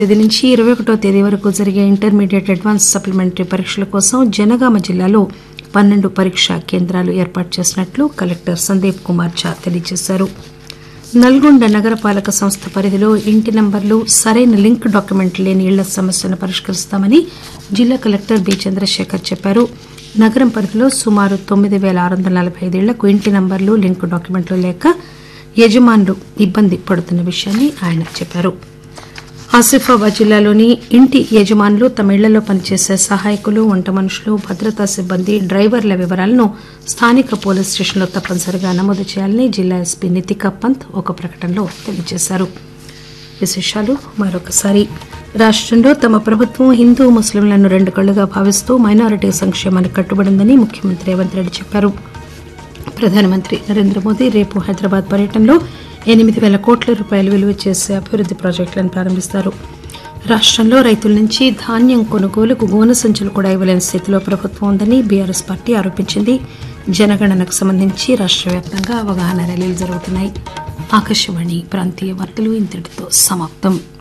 తేదీ నుంచి ఇరవై ఒకటో తేదీ వరకు జరిగే ఇంటర్మీడియట్ అడ్వాన్స్ సప్లిమెంటరీ పరీక్షల కోసం జనగామ జిల్లాలో పన్నెండు పరీక్షా కేంద్రాలు ఏర్పాటు చేసినట్లు కలెక్టర్ సందీప్ కుమార్ ఝా తెలియజేశారు నల్గొండ నగరపాలక సంస్థ పరిధిలో ఇంటి నంబర్లు సరైన లింక్ డాక్యుమెంట్ లేని ఇళ్ల సమస్యను పరిష్కరిస్తామని జిల్లా కలెక్టర్ బి చంద్రశేఖర్ చెప్పారు నగరం పరిధిలో సుమారు తొమ్మిది పేల ఆరు వందల నలభై ఐదు ఇళ్లకు ఇంటి నంబర్లు లింక్ డాక్యుమెంట్లు లేక యజమానులు ఇబ్బంది పడుతున్న విషయాన్ని ఆయన చెప్పారు ఆసిఫాబాద్ జిల్లాలోని ఇంటి యజమానులు తమ ఇళ్లలో పనిచేసే సహాయకులు వంట మనుషులు భద్రతా సిబ్బంది డ్రైవర్ల వివరాలను స్థానిక పోలీస్ స్టేషన్లో తప్పనిసరిగా నమోదు చేయాలని జిల్లా ఎస్పీ నితికా పంత్ ఒక ప్రకటనలో తెలియజేశారు విశేషాలు మరొకసారి రాష్టంలో తమ ప్రభుత్వం హిందూ ముస్లింలను రెండు కళ్లుగా భావిస్తూ మైనారిటీ సంక్షేమానికి కట్టుబడిందని ముఖ్యమంత్రి రేవంత్ రెడ్డి చెప్పారు ప్రధానమంత్రి నరేంద్ర మోదీ రేపు హైదరాబాద్ పర్యటనలో ఎనిమిది పేల కోట్ల రూపాయలు విలువ చేసే అభివృద్ది ప్రాజెక్టులను ప్రారంభిస్తారు రాష్టంలో రైతుల నుంచి ధాన్యం కొనుగోలుకు గోనె సంచులు కూడా ఇవ్వలేని స్థితిలో ప్రభుత్వం ఉందని బీఆర్ఎస్ పార్టీ ఆరోపించింది జనగణనకు సంబంధించి రాష్ట్ర వ్యాప్తంగా అవగాహన ర్యాలీలు జరుగుతున్నాయి ఆకాశవాణి ప్రాంతీయ వార్తలు ఇంతటితో సమాప్తం